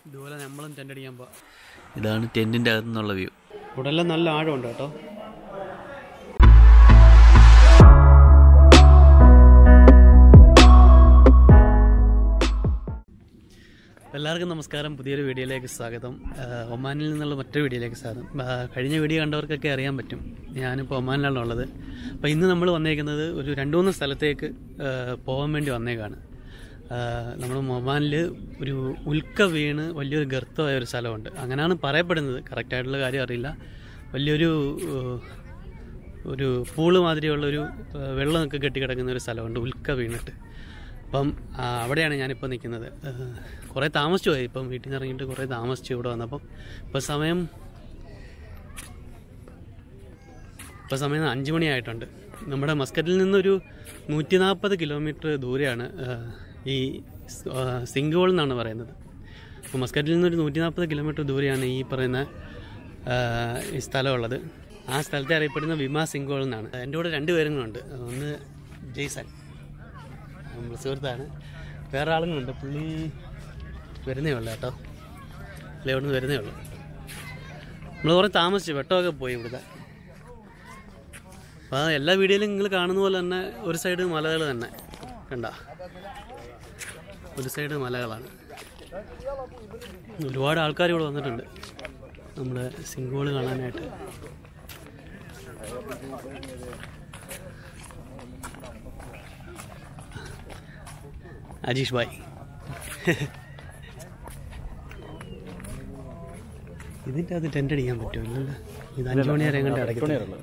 ഇതുപോലെ നമ്മളും ടെൻ്റ് അടിക്കാൻ പോവാം ഇതാണ് ടെൻറ്റിൻ്റെ അകത്തു നിന്നുള്ള വ്യൂ ഇവിടെ എല്ലാം നല്ല ആഴമുണ്ട് കേട്ടോ എല്ലാവർക്കും നമസ്കാരം പുതിയൊരു വീഡിയോയിലേക്ക് സ്വാഗതം ആഹ് ഒമാനിൽ നിന്നുള്ള മറ്റൊരു വീഡിയോയിലേക്ക് സ്വാഗതം ആഹ് കഴിഞ്ഞ വീഡിയോ കണ്ടവർക്കൊക്കെ അറിയാൻ പറ്റും ഞാനിപ്പോൾ ഒമാനിലാണ് ഉള്ളത് അപ്പോൾ ഇന്ന് നമ്മൾ വന്നേക്കുന്നത് ഒരു രണ്ട് മൂന്ന് സ്ഥലത്തേക്ക് ആഹ് പോകാൻ വേണ്ടി വന്നേക്കാണ് നമ്മൾ ഒമാനിൽ ഒരു ഉൽക്ക വീണ് വലിയൊരു ഗർത്തമായ ഒരു സ്ഥലമുണ്ട് അങ്ങനെയാണ് പറയപ്പെടുന്നത് കറക്റ്റായിട്ടുള്ള കാര്യം അറിയില്ല വലിയൊരു ആഹ് ഒരു പൂള് മാതിരിയുള്ള ഒരു ആഹ് വെള്ളമൊക്കെ കെട്ടിക്കിടക്കുന്ന ഒരു സ്ഥലമുണ്ട് ഉൽക്ക വീണിട്ട് അപ്പം ആ, അവിടെയാണ് ഞാനിപ്പോൾ നിൽക്കുന്നത് ആഹ് കുറേ താമസിച്ചു പോയി ഇപ്പം വീട്ടിൽ നിന്ന് ഇറങ്ങിയിട്ട് കുറേ താമസിച്ചു ഇവിടെ വന്നപ്പം ഇപ്പം സമയം ഇപ്പം സമയം അഞ്ച് മണിയായിട്ടുണ്ട് നമ്മുടെ മസ്കറ്റിൽ നിന്നൊരു നൂറ്റി നാൽപ്പത് കിലോമീറ്റർ ദൂരെയാണ് ആഹ് ഈ സ്- ആഹ് സിംഗോൾ എന്നാണ് പറയുന്നത് അപ്പോൾ മസ്കറ്റിൽ നിന്നൊരു നൂറ്റി നാൽപ്പത് കിലോമീറ്റർ ദൂരെയാണ് ഈ പറയുന്ന ആഹ് ഈ സ്ഥലമുള്ളത് ആ സ്ഥലത്തെ അറിയപ്പെടുന്ന വിമാ സിംഗോൾ എന്നാണ് എൻ്റെ കൂടെ രണ്ട് പേരും കൂടെ ഉണ്ട് ഒന്ന് ജെയ്സൺ നമ്മുടെ സുഹൃത്താണ് വേറെ ആളുകളുണ്ട് പുള്ളി വരുന്നേ ഉള്ളൂ കേട്ടോ പുള്ളി അവിടെ നിന്ന് വരുന്നേ ഉള്ളൂ നമ്മൾ കുറേ താമസിച്ചു വെട്ടമൊക്കെ പോയി ഇവിടുത്തെ അപ്പോൾ ആ എല്ലാ വീഡിയോയിലും നിങ്ങൾ കാണുന്ന പോലെ തന്നെ ഒരു സൈഡ് മലകൾ തന്നെ കണ്ട ഒരു സൈഡ് മലകളാണ് ഒരുപാട് ആൾക്കാർ ഇവിടെ വന്നിട്ടുണ്ട് നമ്മുടെ സിംഗോള് കാണാനായിട്ട് അജീഷ് ഭായ് ഇതിൻ്റെ അത് ടെൻ്റ് അടിക്കാൻ പറ്റുമോ ഇല്ലല്ലോ ഇത് അഞ്ച് മണി വരെ കണ്ട് അടയ്ക്കുന്നു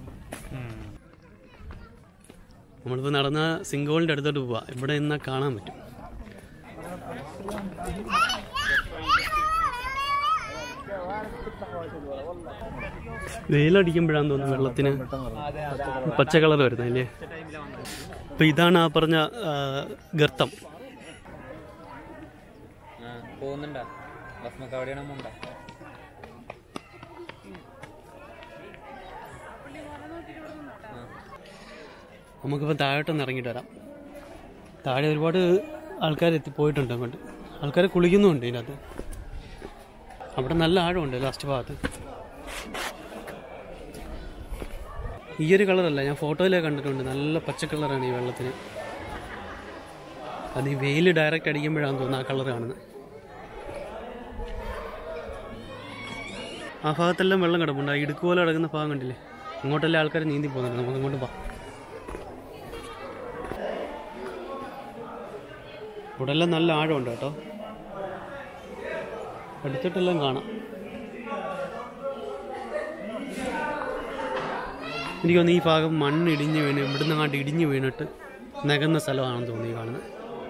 നമ്മളിപ്പോൾ നടന്ന സിംഗോളിൻ്റെ അടുത്തോട്ട് പോവാ ഇവിടെ നിന്നാൽ കാണാൻ പറ്റും വെയിലടിക്കുമ്പോഴാന്ന് തോന്നുന്നു വെള്ളത്തിന് പച്ച കളർ വരുന്നത് അല്ലേ അപ്പൊ ഇതാണ് ആ പറഞ്ഞ ആ, ഗർത്തം പോകുന്നുണ്ടോ ഭസ്മക്ക് അവിടെയാണ് മുണ്ട നമുക്കിപ്പോൾ താഴോട്ടൊന്ന് ഇറങ്ങിയിട്ട് വരാം താഴെ ഒരുപാട് ആൾക്കാർ എത്തി പോയിട്ടുണ്ട് അങ്ങോട്ട് ആൾക്കാർ കുളിക്കുന്നുമുണ്ട് ഇതിനകത്ത് അവിടെ നല്ല ആഴമുണ്ട് ലാസ്റ്റ് ഭാഗത്ത് ഈ ഒരു കളറല്ല ഞാൻ ഫോട്ടോയിലൊക്കെ കണ്ടിട്ടുണ്ട് നല്ല പച്ച കളറാണ് ഈ വെള്ളത്തിന് അത് ഈ വെയിൽ ഡയറക്റ്റ് അടിക്കുമ്പോഴാണ് തോന്നുന്നത് ആ കളർ കാണുന്നത് ആ ഭാഗത്തെല്ലാം വെള്ളം കിടപ്പുണ്ട് ആ ഇടുക്ക് പോലെ കിടക്കുന്ന ഭാഗം കണ്ടില്ലേ അങ്ങോട്ടെല്ലാം ആൾക്കാർ നീന്തി പോകുന്നുണ്ട് നമുക്ക് അങ്ങോട്ട് പോവാം ഇവിടെ എല്ലാം നല്ല ആഴമുണ്ട് കേട്ടോ അടുത്തിട്ടെല്ലാം കാണാം എനിക്ക് തോന്നുന്നു ഈ ഭാഗം മണ്ണ് ഇടിഞ്ഞ് വീണ് ഇവിടുന്ന് അങ്ങോട്ട് ഇടിഞ്ഞ് വീണിട്ട് നകന്ന സ്ഥലമാണെന്ന് തോന്നി ഈ കാണുന്നത്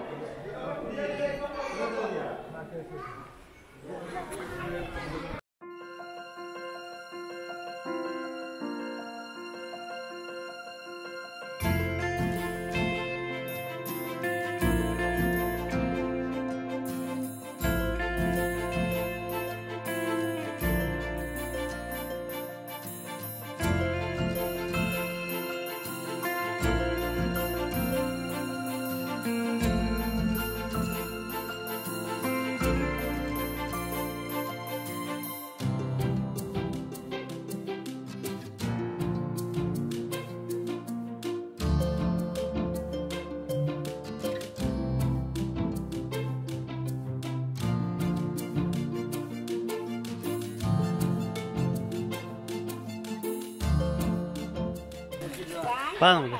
വാ നമുക്ക്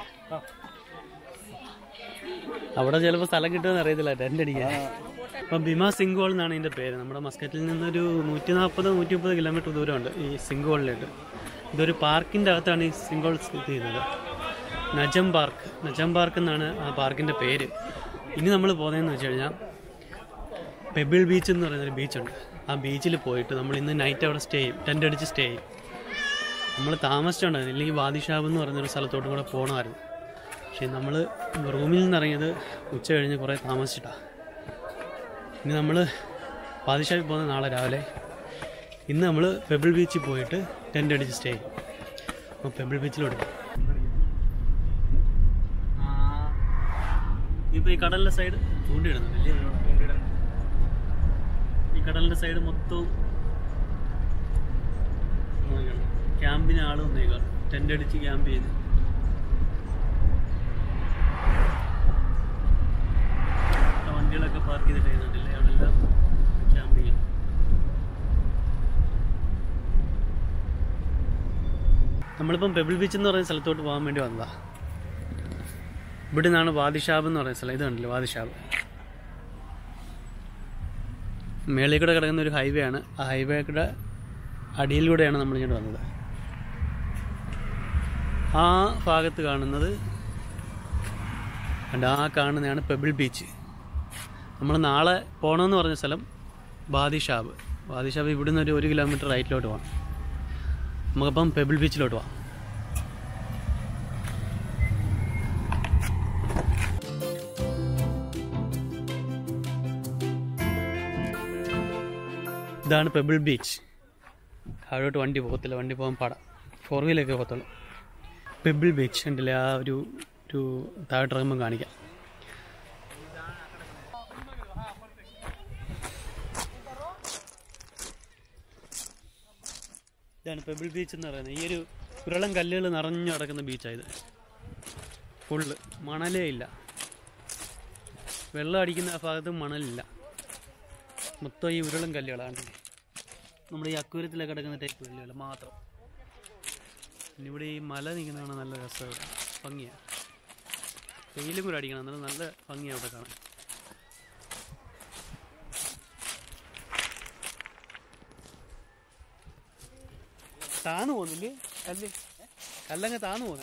അവിടെ ചിലപ്പോൾ സ്ഥലം കിട്ടുമെന്ന് അറിയത്തില്ല ടെൻ്റ് അടിക്കാൻ അപ്പം ഭീമാ സിംഗോൾ എന്നാണ് ഇതിൻ്റെ പേര് നമ്മുടെ മസ്കറ്റിൽ നിന്നൊരു നൂറ്റി നാൽപ്പത് നൂറ്റി മുപ്പത് കിലോമീറ്റർ ദൂരമുണ്ട് ഈ സിംഗോളിലേക്ക് ഇതൊരു പാർക്കിൻ്റെ അകത്താണ് ഈ സിംഗോൾ സ്ഥിതി ചെയ്യുന്നത് നജം പാർക്ക് നജം പാർക്ക് എന്നാണ് ആ പാർക്കിൻ്റെ പേര് ഇനി നമ്മൾ പോകുന്നതെന്ന് വെച്ച് കഴിഞ്ഞാൽ പെബിൾ ബീച്ച് എന്ന് പറയുന്നൊരു ബീച്ചുണ്ട് ആ ബീച്ചിൽ പോയിട്ട് നമ്മൾ ഇന്ന് നൈറ്റ് അവിടെ സ്റ്റേ ചെയ്യും ടെൻ്റ് അടിച്ച് സ്റ്റേ ചെയ്യും നമ്മൾ താമസിച്ചുണ്ടായിരുന്നു ഇല്ലെങ്കിൽ വാദിഷാബ് എന്ന് പറയുന്നൊരു സ്ഥലത്തോട്ടും കൂടെ പോകണമായിരുന്നു പക്ഷേ നമ്മൾ റൂമിൽ നിന്ന് ഇറങ്ങിയത് ഉച്ച കഴിഞ്ഞ് കുറേ താമസിച്ചിട്ടാണ് ഇനി നമ്മൾ വാദിഷാബിൽ പോകുന്ന നാളെ രാവിലെ ഇന്ന് നമ്മൾ പെബിൾ ബീച്ചിൽ പോയിട്ട് ടെൻ്റ് അടിച്ച് സ്റ്റേ ചെയ്യും അപ്പോൾ പെബിൾ ബീച്ചിലോട്ട് പോകും ഇപ്പോൾ ഈ കടലിൻ്റെ സൈഡ് ചൂണ്ടിയിടുന്നുണ്ട് അല്ലേ ഈ കടലിൻ്റെ സൈഡ് മൊത്തവും നോക്കണം. ക്യാമ്പിന് ആള് വന്നേക്കാം ടെന്റ് അടിച്ച് ക്യാമ്പ് ചെയ്ത് ആ വണ്ടികളൊക്കെ പാർക്ക് ചെയ്തിട്ട് ചെയ്യുന്നുണ്ടല്ലേ അവിടെ എല്ലാം ക്യാമ്പ് ചെയ്യും നമ്മളിപ്പം പെബിൾ ബീച്ച് എന്ന് പറയുന്ന സ്ഥലത്തോട്ട് പോകാൻ വേണ്ടി വന്നതാ ഇവിടെ നിന്നാണ് വാദിഷാബ് എന്ന് പറയുന്ന സ്ഥലം ഇത് കണ്ടില്ലേ വാദിഷാബ് മേളിൽ കൂടെ കിടക്കുന്ന ഒരു ഹൈവേ ആണ് ആ ഹൈവേയുടെ അടിയിലൂടെയാണ് നമ്മൾ ഇങ്ങോട്ട് വന്നത് ആ ഭാഗത്ത് കാണുന്നത് കണ്ട ആ കാണുന്നതാണ് പെബിൾ ബീച്ച് നമ്മൾ നാളെ പോകണമെന്ന് പറഞ്ഞ സ്ഥലം ബാദിഷാബ് ബാദിഷാബ് ഇവിടുന്ന് ഒരു ഒരു കിലോമീറ്റർ റൈറ്റിലോട്ട് പോകണം നമുക്കപ്പം പെബിൾ ബീച്ചിലോട്ട് പോവാം ഇതാണ് പെബിൾ ബീച്ച് അവിടോട്ട് വണ്ടി പോകത്തില്ല വണ്ടി പോകാൻ പാടാം ഫോർ വീലൊക്കെ പോകത്തുള്ളൂ പെബിൾ ബീച്ച് ഉണ്ടല്ലേ ആ ഒരു ഒരു താഴോട്ട് ഇറങ്ങുമ്പോൾ കാണിക്കാം ഇതാണ് പെബിൾ ബീച്ച് എന്ന് പറയുന്നത് ഈ ഒരു ഉരുളം കല്ലുകൾ നിറഞ്ഞു കിടക്കുന്ന ബീച്ചായത് ഫുള്ള് മണലേ ഇല്ല വെള്ളം അടിക്കുന്ന ആ ഭാഗത്ത് മണലില്ല മൊത്തം ഈ ഉരുളം കല്ലുകളാണ് നമ്മുടെ ഈ അക്കൂരത്തിലൊക്കെ കിടക്കുന്ന ടൈപ്പ് കല്ലുകൾ മാത്രം പിന്നെ ഇവിടെ ഈ മല നിൽക്കുന്നതാണ് നല്ല രസമാണ് ഭംഗിയാണ് വെയിലും കൂടെ അടിക്കണം എന്നാലും നല്ല ഭംഗിയാണ് അവിടെ കാണാൻ താന്നു പോകുന്നില്ലേ കല്ല് കല്ലങ്ങ് താന്നു പോകുന്നു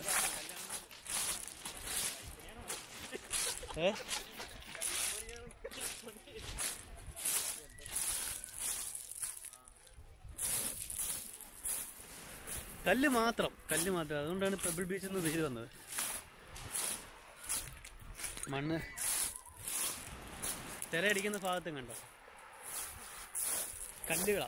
ഏ കല്ല് മാത്രം കല്ല് മാത്രം അതുകൊണ്ടാണ് പെബിൾ ബീച്ച് എന്ന് പേര് വന്നത് മണ്ണ് തിരയടിക്കുന്ന ഭാഗത്തും കണ്ടോ കല്ലുകളാ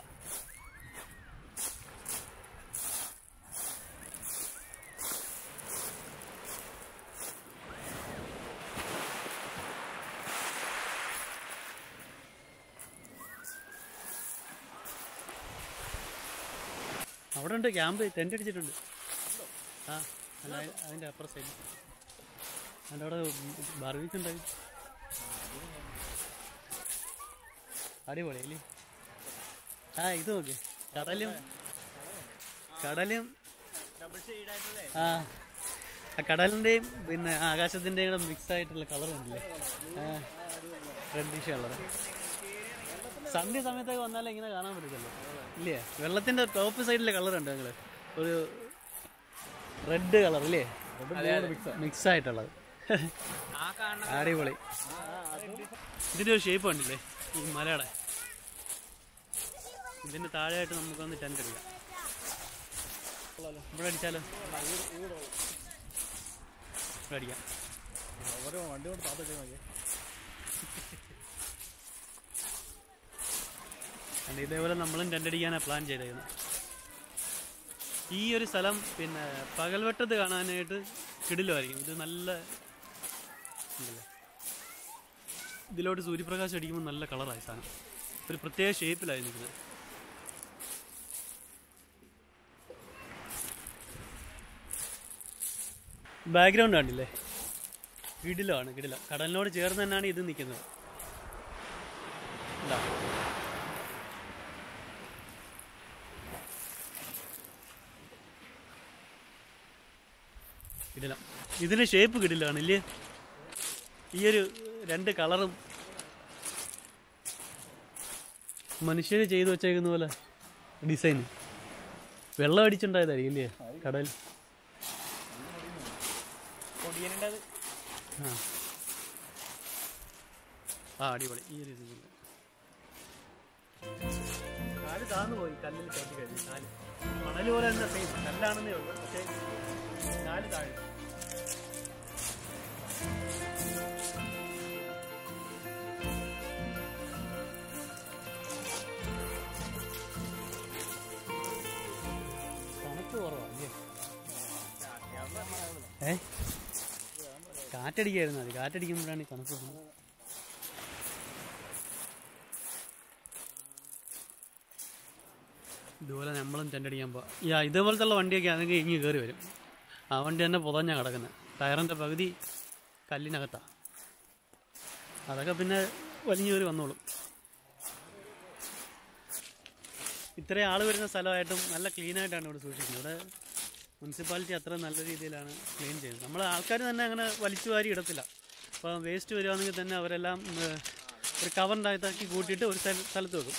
അവിടെ ഉണ്ട് ക്യാമ്പ് ടെൻ്റ് അടിച്ചിട്ടുണ്ട് ആ അല്ല അതി- അതിൻ്റെ അപ്പുറം സൈഡ് അതിൻ്റെ അവിടെ ബാർബീക്ക് ഉണ്ടായി അടിപൊളി അല്ലേ ആ ഇത് നോക്ക് കടലും കടലും ആ ആ കടലിൻ്റെയും പിന്നെ ആകാശത്തിൻ്റെയും കൂടെ മിക്സ് ആയിട്ടുള്ള കളർ ഉണ്ടല്ലേ റെഡിഷ് കളർ സന്ധ്യ സമയത്തൊക്കെ വന്നാലേ ഇങ്ങനെ കാണാൻ പറ്റത്തുള്ളൂ ഇല്ലേ വെള്ളത്തിന്റെ ടോപ്പ് സൈഡിലെ കളർ ഉണ്ട് നിങ്ങള് ഒരു റെഡ് കളർ ഇല്ലേ മിക്സ് ആയിട്ടുള്ളത് ആ കാണുന്ന അടിപൊളി ഇതിന്റെ ഒരു ഷേപ്പ് കണ്ടില്ലേ ഈ മലയുടെ ഇതിന്റെ താഴെയായിട്ട് നമുക്കൊന്ന് ടെന്റ് എടുക്കാം ഇവിടെ അടിച്ചാലോ ഇവിടെ അടിക്കാം and ഇതേപോലെ നമ്മളും ടെന്റ് അടിക്കാനാണ് പ്ലാൻ ചെയ്തേക്കുന്നത് ഈ ഒരു സ്ഥലം പിന്നെ പകൽവെട്ടത്ത് കാണാനായിട്ട് കിടിലുമായിരിക്കും ഇത് നല്ല ഉണ്ടല്ലേ ഇതിലോട്ട് സൂര്യപ്രകാശം അടിക്കുമ്പോൾ നല്ല കളറായി സാധനം ഒരു പ്രത്യേക ഷേപ്പിലായി നിൽക്കുന്നത് ബാക്ക്ഗ്രൗണ്ട് കണ്ടില്ലേ കിടിലാണ് കിടില കടലിനോട് ചേർന്ന് തന്നെയാണ് ഇത് നിൽക്കുന്നത് ഇതാ. കിടിലം ഇതിന് ഷേപ്പ് കിടിലാണ് ഇല്ലേ ഈ ഒരു രണ്ട് കളറും മനുഷ്യര് ചെയ്തു വെച്ചേക്കുന്ന പോലെ ഡിസൈൻ വെള്ളം അടിച്ചുണ്ടായതായിരിക്കും ഇല്ലേ കടൽ പൊടിയനുണ്ടത് ആ ആ അടിപൊളി ഈ ഒരു ഇത് കാല് താന്നു പോയി കല്ലിൽ കയറ്റി കഴിഞ്ഞു കാല് മണൽ പോലെ തന്നെ സെയിം കല്ലാണെന്നേ ഉള്ളൂ പക്ഷേ കാല് താഴെ തണുപ്പ് കുറവാണ് ഏ കാറ്റടിക്കായിരുന്നു അത് കാറ്റടിക്കുമ്പോഴാണ് ഈ തണുപ്പ് വരുന്നത് ഇതുപോലെ നമ്മളും ടെൻ്റ് അടിക്കാൻ പോവാം ഈ ഇതേപോലത്തെ ഉള്ള വണ്ടിയൊക്കെ ആണെങ്കിൽ ഇങ്ങ് കയറി വരും ആ വണ്ടി തന്നെ പുതഞ്ഞാ കിടക്കുന്നത് ടയറിൻ്റെ പകുതി കല്ലിനകത്താണ് അതൊക്കെ പിന്നെ വലിഞ്ഞു കയറി വന്നോളും ഇത്രയും ആൾ വരുന്ന സ്ഥലമായിട്ടും നല്ല ക്ലീൻ ആയിട്ടാണ് ഇവിടെ സൂക്ഷിക്കുന്നത് ഇവിടെ മുനിസിപ്പാലിറ്റി അത്ര നല്ല രീതിയിലാണ് ക്ലീൻ ചെയ്യുന്നത് നമ്മൾ ആൾക്കാർ തന്നെ അങ്ങനെ വലിച്ചു വാരി ഇടത്തില്ല അപ്പോൾ വേസ്റ്റ് വരുവാണെങ്കിൽ തന്നെ അവരെല്ലാം ഏഹ്, ഒരു കവറിൻ്റെ അകത്താക്കി കൂട്ടിയിട്ട് ഒരു സ്ഥല- സ്ഥലത്ത് വെക്കും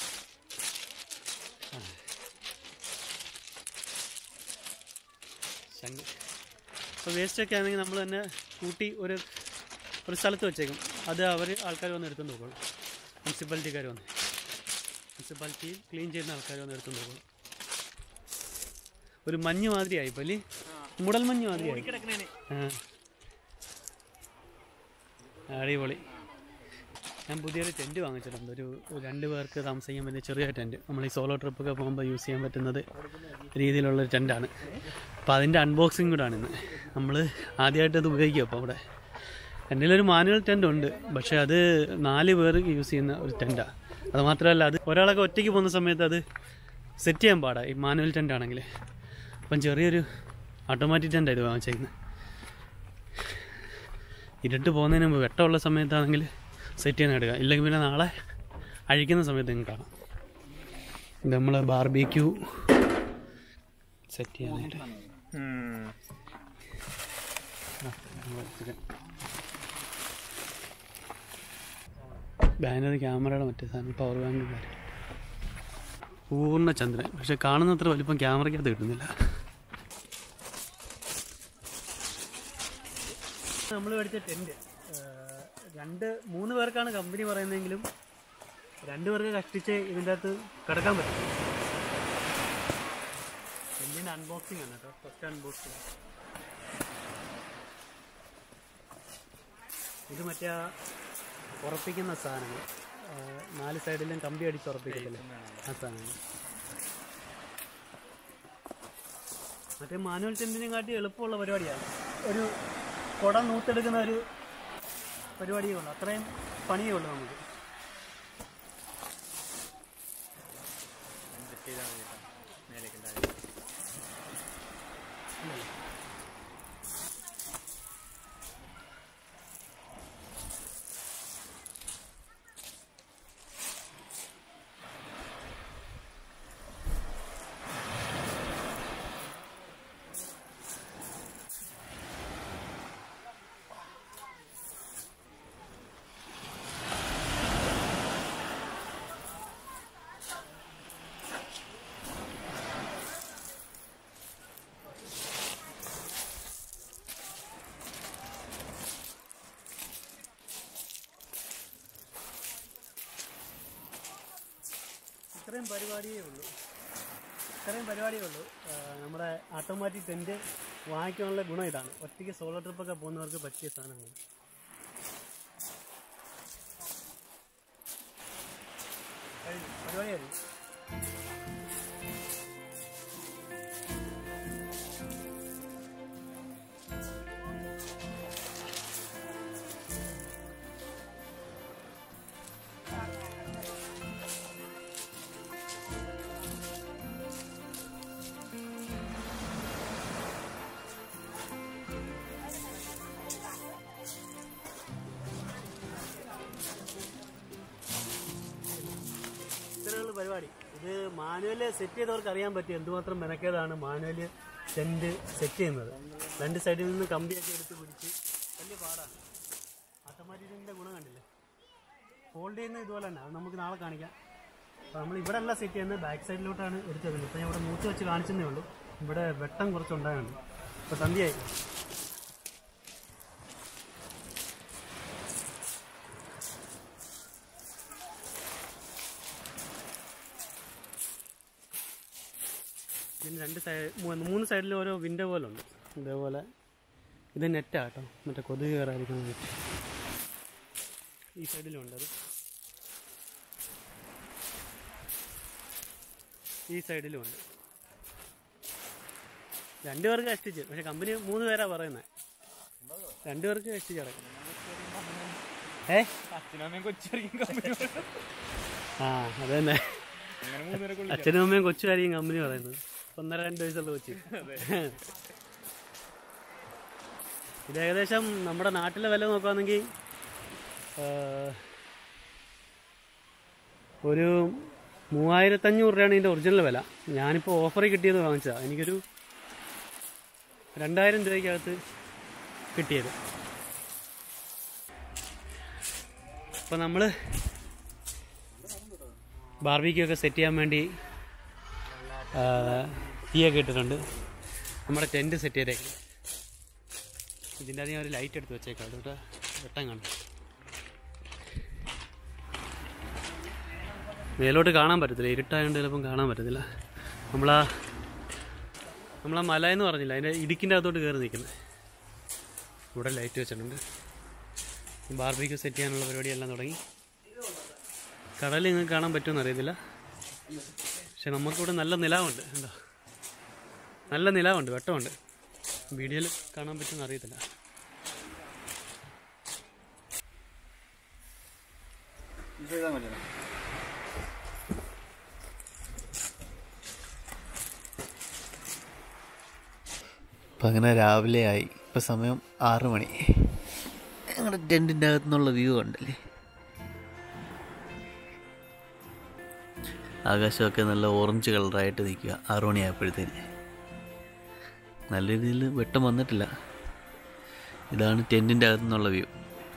ശങ്ക അപ്പോൾ വേസ്റ്റൊക്കെ ആണെങ്കിൽ നമ്മൾ തന്നെ കൂട്ടി ഒരു ഒരു സ്ഥലത്ത് വെച്ചേക്കും അത് അവർ ആൾക്കാർ വന്ന് എടുത്തുകൊണ്ട് പോകും മുനിസിപ്പാലിറ്റിക്കാർ വന്ന് മുനിസിപ്പാലിറ്റി ക്ലീൻ ചെയ്യുന്ന ആൾക്കാർ വന്ന് എടുത്തുകൊണ്ട് പോകും ഒരു മഞ്ഞ് മാതിരിയായി ഇപ്പം അല്ലേ മുടൽ മഞ്ഞ് മാതിരിയായി കിടക്കണേന് ആ. അടിപൊളി ഞാൻ പുതിയൊരു ടെൻറ്റ് വാങ്ങിച്ചിട്ടുണ്ട് ഒരു ഒരു രണ്ട് പേർക്ക് താമസിക്കാൻ പറ്റിയ ചെറിയ ടെൻറ്റ് നമ്മൾ ഈ സോളോ ട്രിപ്പൊക്കെ പോകുമ്പോൾ യൂസ് ചെയ്യാൻ പറ്റുന്നത് രീതിയിലുള്ളൊരു ടെൻറ്റാണ് അപ്പോൾ അതിൻ്റെ അൺബോക്സിങ് കൂടാണ് ഇന്ന് നമ്മൾ ആദ്യമായിട്ട് അത് ഉപയോഗിക്കും അപ്പോൾ അവിടെ എൻ്റെ കയ്യിലൊരു മാനുവൽ ടെൻ്റ് ഉണ്ട് പക്ഷേ അത് നാല് പേർക്ക് യൂസ് ചെയ്യുന്ന ഒരു ടെൻറ്റാണ് അത് മാത്രമല്ല അത് ഒരാളൊക്കെ ഒറ്റയ്ക്ക് പോകുന്ന സമയത്ത് അത് സെറ്റ് ചെയ്യാൻ പാടാ ഈ മാനുവൽ ടെൻ്റ് ആണെങ്കിൽ അപ്പം ചെറിയൊരു ഓട്ടോമാറ്റിക് ടെൻ്റ് ഇത് വാങ്ങിച്ചേക്കുന്നത് ഇരുട്ട് പോകുന്നതിന് മുമ്പ് വെട്ടമുള്ള സമയത്താണെങ്കിൽ സെറ്റ് ചെയ്യാൻ എടുക്കാം ഇല്ലെങ്കിൽ പിന്നെ നാളെ അഴിക്കുന്ന സമയത്ത് നിങ്ങൾക്ക് കാണാം ഇത് നമ്മൾ ബാർബിക്യൂ സെറ്റ് ചെയ്യാനായിട്ട് ബാനർ ക്യാമറയുടെ മറ്റേ സാധനം പവർ ബാങ്കും കാര്യം പൂർണ്ണ ചന്ദ്രൻ പക്ഷെ കാണുന്നത്ര വലിപ്പം ക്യാമറയ്ക്കകത്ത് കിട്ടുന്നില്ല നമ്മൾ മേടിച്ച ടെൻറ്റ് രണ്ട് മൂന്ന് പേർക്കാണ് കമ്പനി പറയുന്നതെങ്കിലും രണ്ട് പേർക്ക് കഷ്ടിച്ച് ഇതിൻ്റെ അകത്ത് കിടക്കാൻ പറ്റും ടെൻറ്റിൻ്റെ അൺബോക്സിംഗ് ആണ് കേട്ടോ ഫസ്റ്റ് അൺബോക്സിംഗ് ഇത് മറ്റേ ആ ഉറപ്പിക്കുന്ന സാധനങ്ങൾ ആ, നാല് സൈഡിലും കമ്പി അടിച്ച് ഉറപ്പിക്കത്തില്ലേ ആ സാധനങ്ങൾ മറ്റേ മാനുവൽ ടെൻറ്റിനെ കാട്ടി എളുപ്പമുള്ള പരിപാടിയാണ് ഒരു കുടം നൂത്തെടുക്കുന്ന ഒരു പരിപാടിയേ ഉള്ളൂ അത്രയും പണിയേ ഉള്ളൂ നമുക്ക് ഇത്രയും പരിപാടിയേ ഉള്ളൂ ഇത്രയും പരിപാടിയേ ഉള്ളൂ ആ, നമ്മുടെ ഓട്ടോമാറ്റിക് ടെൻറ്റ് വാങ്ങിക്കാനുള്ള ഗുണം ഇതാണ് ഒറ്റയ്ക്ക് സോളോ ട്രിപ്പൊക്കെ പോകുന്നവർക്ക് പറ്റിയ സാധനമാണ് കഴിഞ്ഞു പരിപാടി കഴിഞ്ഞു ഇത്രയുള്ള പരിപാടി ഇത് മാനുവല് സെറ്റ് ചെയ്തവർക്ക് അറിയാൻ പറ്റും എന്തുമാത്രം മെനക്കേടാണ് മാനുവല് ടെൻറ്റ് സെറ്റ് ചെയ്യുന്നത് രണ്ട് സൈഡിൽ നിന്ന് കമ്പിയൊക്കെ എടുത്ത് പിടിച്ച് വലിയ പാടാണ് ഓട്ടോമാറ്റിക്കിൻ്റെ ഗുണം കണ്ടില്ലേ ഫോൾഡ് ചെയ്യുന്നത് ഇതുപോലെ തന്നെ അത് നമുക്ക് നാളെ കാണിക്കാം അപ്പോൾ നമ്മൾ ഇവിടെ അല്ല സെറ്റ് ചെയ്യുന്നത് ബാക്ക് സൈഡിലോട്ടാണ് എടുത്തത് ഇപ്പോൾ ഞാൻ ഇവിടെ മൂത്ത് വെച്ച് കാണിച്ചതേ ഉള്ളൂ ഇവിടെ വെട്ടം കുറച്ചുണ്ടായുണ്ട് ഇപ്പോൾ സന്ധ്യയായി ഇതിന് രണ്ട് സൈഡ് മൂന്ന് സൈഡിൽ ഓരോ വിൻഡോ പോലെ ഉണ്ട് ഇതേപോലെ ഇത് നെറ്റാ കേട്ടോ മറ്റേ കൊതുക് കയറാതിരിക്കാൻ നെറ്റ് ഈ സൈഡിലും ഉണ്ട് അത് ഈ സൈഡിലും ഉണ്ട് രണ്ടുപേർക്ക് കഷ്ടിച്ച് പക്ഷെ കമ്പനി മൂന്ന് പേരാ പറയുന്നത് രണ്ടുപേർക്ക് കഷ്ടിച്ച് കിടക്കും ഏ അച്ഛനമ്മയും കൊച്ചിറങ്ങി കമ്പനി ആ അത് തന്നെ അങ്ങനെ മൂന്നര കൊള്ളി അച്ഛനും അമ്മയും കൊച്ചുകാരിയും കമ്പനി പറയുന്നത് ഒന്നര രണ്ട് വയസ്സുള്ള കൊച്ചു ഇത് ഏകദേശം നമ്മുടെ നാട്ടിലെ വില നോക്കുകയാണെങ്കിൽ ഒരു മൂവായിരത്തഞ്ഞൂറ് രൂപയാണ് ഇതിൻ്റെ ഒറിജിനൽ വില ഞാനിപ്പോൾ ഓഫറിൽ കിട്ടിയത് വാങ്ങിച്ചതാണ് എനിക്കൊരു രണ്ടായിരം രൂപയ്ക്കകത്ത് കിട്ടിയത് അപ്പോൾ നമ്മൾ ബാർബിക്യൂ ഒക്കെ സെറ്റ് ചെയ്യാൻ വേണ്ടി ആ, തീയൊക്കെ ഇട്ടിട്ടുണ്ട് നമ്മുടെ ടെൻറ്റ് സെറ്റ് ചെയ്തേക്കും ഇതിൻ്റെ അധികം ഒരു ലൈറ്റ് എടുത്ത് വെച്ചേക്കാം അതുകൊണ്ട് വെട്ടം കാണും മേലോട്ട് കാണാൻ പറ്റത്തില്ല ഇരുട്ടായതുകൊണ്ട് ചിലപ്പം കാണാൻ പറ്റത്തില്ല നമ്മളാ നമ്മളാ മല എന്ന് പറഞ്ഞില്ല അതിൻ്റെ ഇടുക്കിൻ്റെ അകത്തോട്ട് കയറി നിൽക്കുന്നത് ഇവിടെ ലൈറ്റ് വെച്ചിട്ടുണ്ട് ബാർബിക്യൂ സെറ്റ് ചെയ്യാനുള്ള പരിപാടിയെല്ലാം തുടങ്ങി കടൽ നിങ്ങൾക്ക് കാണാൻ പറ്റുമെന്ന് അറിയത്തില്ല പക്ഷെ നമുക്കിവിടെ നല്ല നിലാവുണ്ട് എന്താ നല്ല നിലാവുണ്ട് വെട്ടമുണ്ട് വീഡിയോയിൽ കാണാൻ പറ്റുമെന്ന് അറിയത്തില്ല അപ്പം അങ്ങനെ രാവിലെ ആയി ഇപ്പം സമയം ആറ് മണി ഞങ്ങളുടെ ടെൻറ്റിൻ്റെ അകത്തുനിന്നുള്ള വ്യൂ ഉണ്ടല്ലേ ആകാശമൊക്കെ നല്ല ഓറഞ്ച് കളറായിട്ട് നിൽക്കുക ആറു മണിയായപ്പോഴത്തേന് നല്ല രീതിയിൽ വെട്ടം വന്നിട്ടില്ല ഇതാണ് ടെൻറ്റിൻ്റെ അകത്തുനിന്നുള്ള വ്യൂ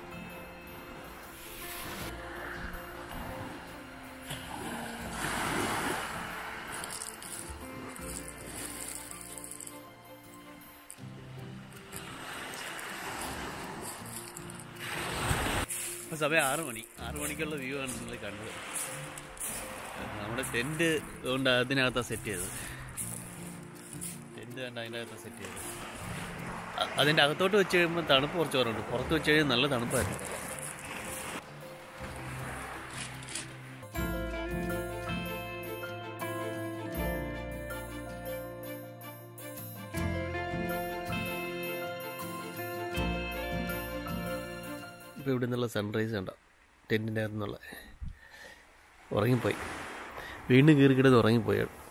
ഇപ്പോൾ സമയം ആറ് മണി ആറ് മണിക്കുള്ള വ്യൂ ആണ് നിങ്ങൾ കണ്ടത് നമ്മുടെ ടെൻറ്റ് കൊണ്ട് അതിനകത്താണ് സെറ്റ് ചെയ്തത് ടെൻറ്റ് കണ്ട് അതിൻ്റെ അകത്താണ് സെറ്റ് ചെയ്തത് അ- അതിൻ്റെ അകത്തോട്ട് വെച്ച് കഴിയുമ്പോൾ തണുപ്പ് കുറച്ച് കുറവുണ്ട് പുറത്ത് വെച്ച് കഴിയുമ്പോൾ നല്ല തണുപ്പായിരുന്നു ഇപ്പോൾ ഇവിടെ നിന്നുള്ള സൺറൈസ് കണ്ടോ ടെൻറ്റിൻ്റെ അകത്തു നിന്നുള്ള ഉറങ്ങിപ്പോയി വീണ്ടും കീറി കിടന്ന് ഉറങ്ങിപ്പോയി ആൾ.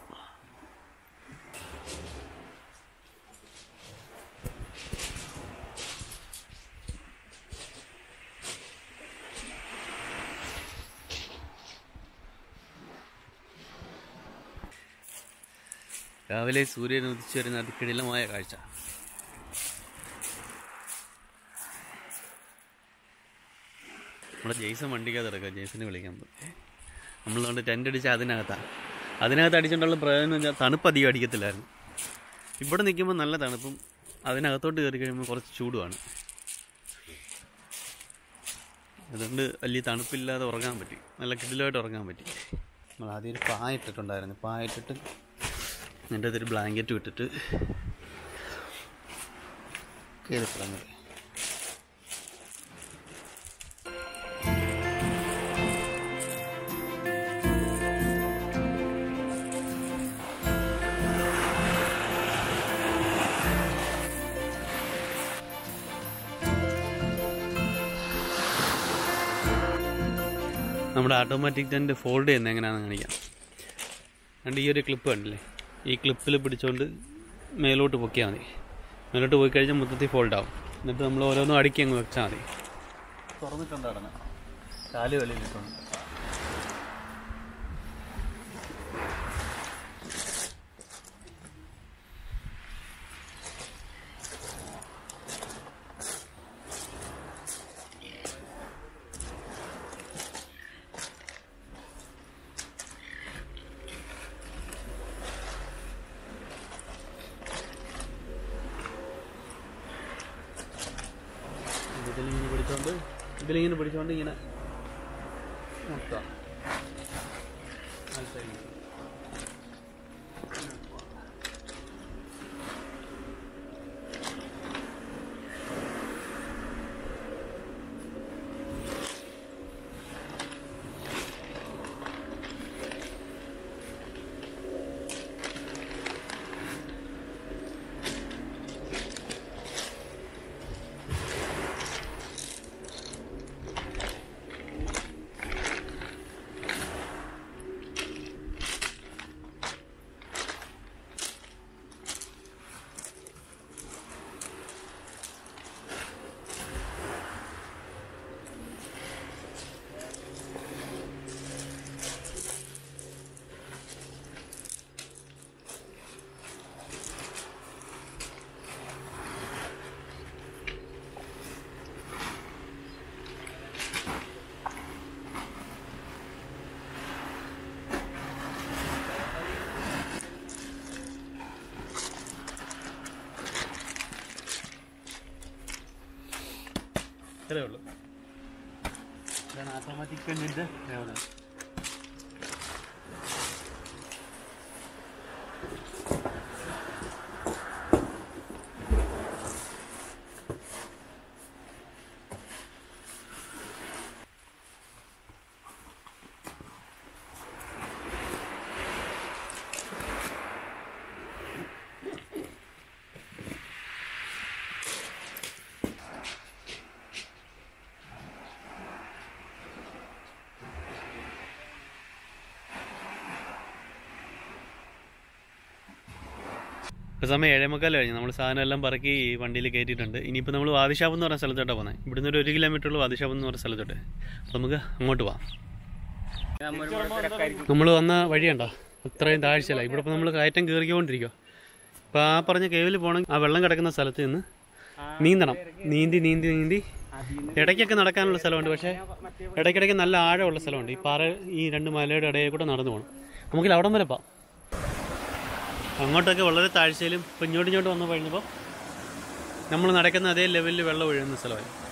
രാവിലെ സൂര്യൻ ഉദിച്ചു വരുന്ന അതിക്കിടിലമായ കാഴ്ച നമ്മുടെ ജെയ്സൺ വണ്ടിക്കകത്ത് കിടക്കുക ജെയ്സനെ വിളിക്കാൻ പോയി നമ്മളുകൊണ്ട് ടെൻ്റ് അടിച്ച് അതിനകത്താണ് അതിനകത്ത് അടിച്ചുകൊണ്ടുള്ള പ്രയോജനം എന്ന് വെച്ചാൽ തണുപ്പ് അധികം അടിക്കത്തില്ലായിരുന്നു ഇവിടെ നിൽക്കുമ്പോൾ നല്ല തണുപ്പും അതിനകത്തോട്ട് കയറി കഴിയുമ്പോൾ കുറച്ച് ചൂടുമാണ് അതുകൊണ്ട് വലിയ തണുപ്പില്ലാതെ ഉറങ്ങാൻ പറ്റി നല്ല കിടിലായിട്ട് ഉറങ്ങാൻ പറ്റി നമ്മൾ ആദ്യം ഒരു പായ ഇട്ടിട്ടുണ്ടായിരുന്നു പായ ഇട്ടിട്ട് എൻ്റെ അതൊരു ബ്ലാങ്കറ്റ് ഇട്ടിട്ട് കയറി കിടന്നത് നമ്മുടെ ഓട്ടോമാറ്റിക് ടെൻറ്റ് ഫോൾഡ് ചെയ്യുന്നത് എങ്ങനെയാണെന്ന് കാണിക്കാം രണ്ട് ഈ ഒരു ക്ലിപ്പ് കണ്ടില്ലേ ഈ ക്ലിപ്പിൽ പിടിച്ചുകൊണ്ട് മേലോട്ട് പൊക്കിയാൽ മതി മേലോട്ട് പോയി കഴിഞ്ഞാൽ മൊത്തത്തിൽ ഫോൾഡ് ആവും എന്നിട്ട് നമ്മൾ ഓരോന്നും അടുക്കി അങ്ങ് വെച്ചാൽ മതി തുറന്നിട്ടുണ്ട് അവിടെ കാല് വെളിയിലിട്ടുണ്ട് ഇതിലിങ്ങനെ പിടിച്ചോണ്ട് ഇതിലിങ്ങനെ പിടിച്ചോണ്ട് ഇങ്ങനെ നിർത്താം ആ side ല്. ഇത്രേ ഉള്ളൂ ഇതാണ് ഓട്ടോമാറ്റിക് പെണ്ണിൻ്റെ പ്രയോജനം ഇപ്പോൾ സമയം ഏഴേമുക്കാൽ കഴിഞ്ഞു നമ്മൾ സാധനം എല്ലാം പറക്കി വണ്ടിയിൽ കയറ്റിയിട്ടുണ്ട് ഇനിയിപ്പോൾ നമ്മൾ വാദിഷാപ്പ് എന്ന് പറഞ്ഞ സ്ഥലത്തോട്ടാണ് പോകുന്നത് ഇവിടുന്ന് ഒരു ഒരു കിലോമീറ്റർ ഉള്ള വാദിഷാപ്പ് എന്ന് പറഞ്ഞ സ്ഥലത്തോട്ട് അപ്പോൾ നമുക്ക് അങ്ങോട്ട് പോവാം നമ്മൾ വന്ന വഴിയുണ്ടോ അത്രയും താഴ്ചയല്ല ഇവിടെ ഇപ്പോൾ നമ്മൾ കയറ്റം കയറിക്കൊണ്ടിരിക്കുക അപ്പോൾ ആ പറഞ്ഞ കേവിൽ പോകണമെങ്കിൽ ആ വെള്ളം കിടക്കുന്ന സ്ഥലത്ത് നിന്ന് നീന്തണം നീന്തി നീന്തി നീന്തി ഇടയ്ക്കൊക്കെ നടക്കാനുള്ള സ്ഥലമുണ്ട് പക്ഷേ ഇടയ്ക്കിടയ്ക്ക് നല്ല ആഴമുള്ള സ്ഥലമുണ്ട് ഈ പാറ ഈ രണ്ട് മലയുടെ ഇടയിൽ കൂടെ നടന്നു പോകണം നമുക്കില്ല അവിടം വരെ പോവാം അങ്ങോട്ടൊക്കെ വളരെ താഴ്ചയിലും ഇപ്പം ഇങ്ങോട്ട് ഇങ്ങോട്ട് വന്നു കഴിഞ്ഞപ്പോൾ നമ്മൾ നടക്കുന്ന അതേ ലെവലിൽ വെള്ളം ഒഴുകുന്ന സ്ഥലമായി